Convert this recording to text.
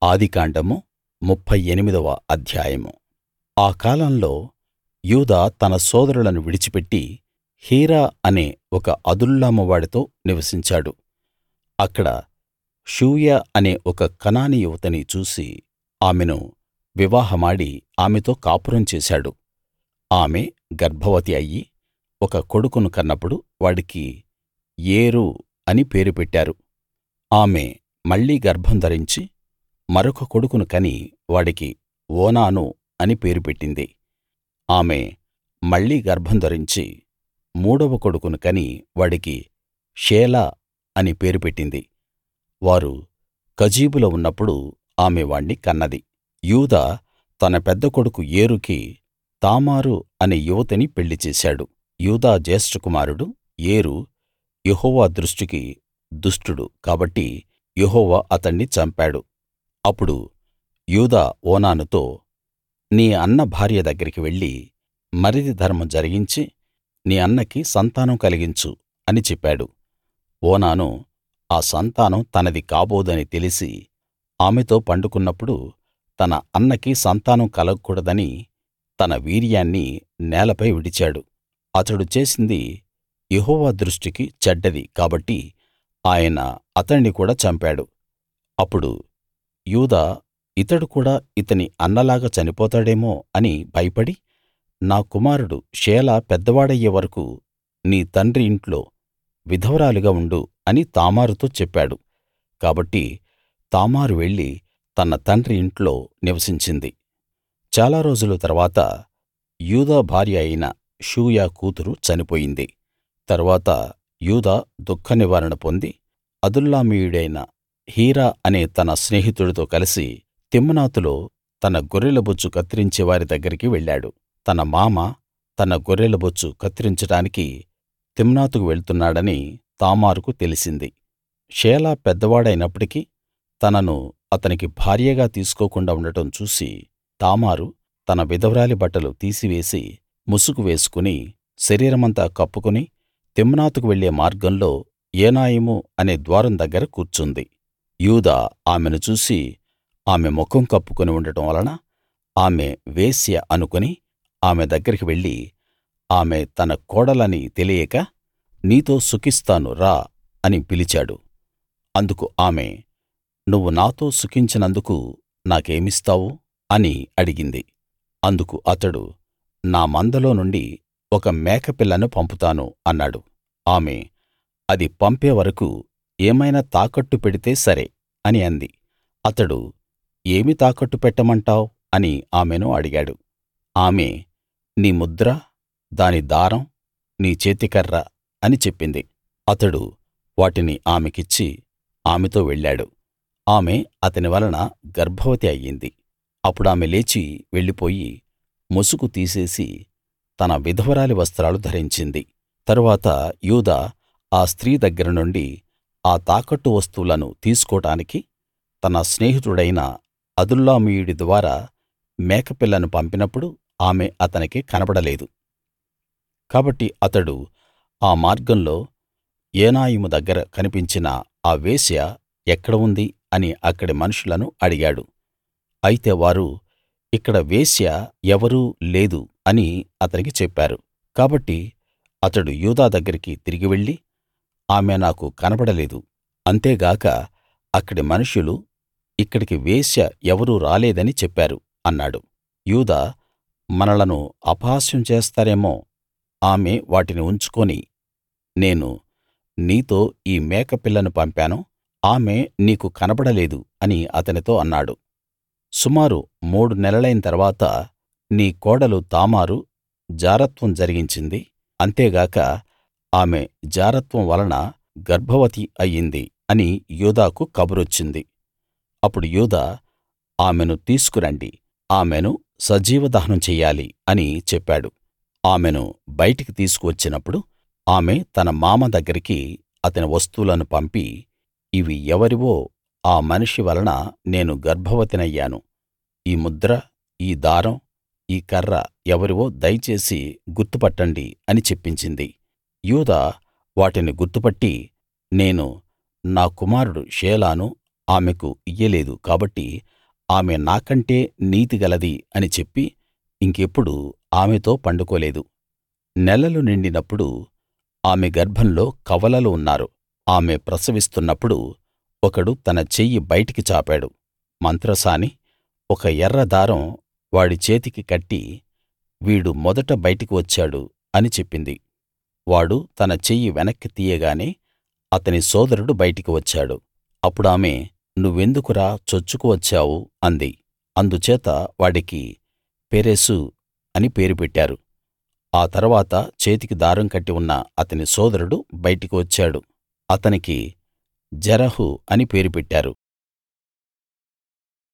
ఆదికాండము ముప్ఫై ఎనిమిదవ అధ్యాయము ఆ కాలంలో యూదా తన సోదరులను విడిచిపెట్టి హీరా అనే ఒక అదుల్లాము వాడితో నివసించాడు అక్కడ షూయ అనే ఒక కనానీ యువతిని చూసి ఆమెను వివాహమాడి ఆమెతో కాపురం చేశాడు ఆమె గర్భవతి అయ్యి ఒక కొడుకును కన్నప్పుడు వాడికి ఏరు అని పేరు పెట్టారు ఆమె మళ్ళీ గర్భం ధరించి మరొక కొడుకును కని వాడికి ఓనాను అని పేరు పెట్టింది ఆమె మళ్ళీ గర్భం ధరించి మూడవ కొడుకును కని వాడికి షేలా అని పేరు పెట్టింది వారు కజీబులో ఉన్నప్పుడు ఆమె వాణ్ణి కన్నది యూదా తన పెద్ద కొడుకు ఏరుకి తామారు అనే యువతిని పెళ్లి చేశాడు యూదా జ్యేష్ఠ కుమారుడు ఏరు యెహోవా దృష్టికి దుష్టుడు కాబట్టి యెహోవా అతణ్ణి చంపాడు అప్పుడు యూదా ఓనానుతో నీ అన్న భార్య దగ్గరికి వెళ్లి మరిది ధర్మం జరిగించి నీ అన్నకి సంతానం కలిగించు అని చెప్పాడు ఓనాను ఆ సంతానం తనది కాబోదని తెలిసి ఆమెతో పండుకున్నప్పుడు తన అన్నకి సంతానం కలగకూడదని తన వీర్యాన్ని నేలపై విడిచాడు అతడు చేసింది యెహోవా దృష్టికి చెడ్డది కాబట్టి ఆయన అతణ్ణి కూడా చంపాడు అప్పుడు యూదా ఇతడు కూడా ఇతని అన్నలాగా చనిపోతాడేమో అని భయపడి నా కుమారుడు షేలా పెద్దవాడయ్యే వరకూ నీ తండ్రి ఇంట్లో విధవరాలిగా ఉండు అని తామారుతో చెప్పాడు కాబట్టి తామారు వెళ్లి తన తండ్రి ఇంట్లో నివసించింది చాలా రోజుల తరువాత యూదా భార్య అయిన షూయ కూతురు చనిపోయింది తరువాత యూదా దుఃఖనివారణ పొంది అదుల్లామీయుడైన హీరా అనే తన స్నేహితుడితో కలిసి తిమ్నాతులో తన గొర్రెల బొచ్చు కత్తిరించే వారి దగ్గరికి వెళ్ళాడు తన మామ తన గొర్రెల బొచ్చు కత్తిరించడానికి తిమ్నాతుకు వెళ్తున్నాడని తామారుకు తెలిసింది షేలా పెద్దవాడైనప్పటికీ తనను అతనికి భార్యగా తీసుకోకుండా ఉండటం చూసి తామారు తన విధవరాలి బట్టలు తీసివేసి ముసుగు వేసుకుని శరీరమంతా కప్పుకుని తిమ్నాతుకు వెళ్ళే మార్గంలో ఏనాయిము అనే ద్వారం దగ్గర కూర్చుంది యూదా ఆమెను చూసి ఆమె ముఖం కప్పుకుని ఉండటం వలన ఆమె వేశ్య అనుకుని ఆమె దగ్గరికి వెళ్లి ఆమె తన కోడలని తెలియక నీతో సుఖిస్తాను రా అని పిలిచాడు అందుకు ఆమె నువ్వు నాతో సుఖించినందుకు నాకేమిస్తావు అని అడిగింది అందుకు అతడు నా మందలో నుండి ఒక మేకపిల్లను పంపుతాను అన్నాడు ఆమె అది పంపే వరకూ ఏమైనా తాకట్టు పెడితే సరే అని అంది అతడు ఏమి తాకట్టు పెట్టమంటావ్ అని ఆమెను అడిగాడు ఆమె నీ ముద్ర దాని దారం నీ చేతికర్ర అని చెప్పింది అతడు వాటిని ఆమెకిచ్చి ఆమెతో వెళ్ళాడు ఆమె అతని వలన గర్భవతి అయ్యింది అప్పుడామె లేచి వెళ్ళిపోయి ముసుగు తీసేసి తన విధవరాలి వస్త్రాలు ధరించింది తరువాత యూదా ఆ స్త్రీ దగ్గర నుండి ఆ తాకట్టు వస్తువులను తీసుకోడానికి తన స్నేహితుడైన అదుల్లామీయుడి ద్వారా మేకపిల్లను పంపినప్పుడు ఆమె అతనికి కనబడలేదు కాబట్టి అతడు ఆ మార్గంలో ఏనాయిము దగ్గర కనిపించిన ఆ వేశ్య ఎక్కడ ఉంది అని అక్కడి మనుషులను అడిగాడు అయితే వారు ఇక్కడ వేశ్య ఎవరూ లేదు అని అతనికి చెప్పారు కాబట్టి అతడు యూదా దగ్గరికి తిరిగి వెళ్లి ఆమె నాకు కనబడలేదు అంతేగాక అక్కడి మనుషులు ఇక్కడికి వేశ్య ఎవరూ రాలేదని చెప్పారు అన్నాడు యూదా మనలను అపహాస్యం చేస్తారేమో ఆమె వాటిని ఉంచుకుని నేను నీతో ఈ మేకపిల్లను పంపాను ఆమె నీకు కనబడలేదు అని అతనితో అన్నాడు సుమారు మూడు నెలలైన తర్వాత నీ కోడలు తామారు జారత్వం జరిగించింది అంతేగాక ఆమె జారత్వం వలన గర్భవతి అయ్యింది అని యూదాకు కబురొచ్చింది అప్పుడు యూదా ఆమెను తీసుకురండి ఆమెను సజీవ దహనం చెయ్యాలి అని చెప్పాడు ఆమెను బయటికి తీసుకు వచ్చినప్పుడు ఆమె తన మామ దగ్గరికి అతని వస్తువులను పంపి ఇవి ఎవరివో ఆ మనిషి వలన నేను గర్భవతినయ్యాను ఈ ముద్ర ఈ దారం ఈ కర్ర ఎవరివో దయచేసి గుర్తుపట్టండి అని చెప్పించింది యూదా వాటిని గుర్తుపట్టి నేను నా కుమారుడు షేలాను ఆమెకు ఇయ్యలేదు కాబట్టి ఆమె నాకంటే నీతి గలది అని చెప్పి ఇంకెప్పుడూ ఆమెతో పండుకోలేదు నెలలు నిండినప్పుడు ఆమె గర్భంలో కవలలు ఉన్నారు ఆమె ప్రసవిస్తున్నప్పుడు ఒకడు తన చెయ్యి బయటికి చాపాడు మంత్రసాని ఒక ఎర్ర దారం వాడి చేతికి కట్టి వీడు మొదట బయటికి వచ్చాడు అని చెప్పింది వాడు తన చెయ్యి వెనక్కి తీయగానే అతని సోదరుడు బయటికి వచ్చాడు అప్పుడామె నువ్వెందుకురా చొచ్చుకు వచ్చావు అంది అందుచేత వాడికి పెరెసు అని పేరు పెట్టారు ఆ తరువాత చేతికి దారం కట్టి ఉన్న అతని సోదరుడు బయటికి వచ్చాడు అతనికి జెరహు అని పేరు పెట్టారు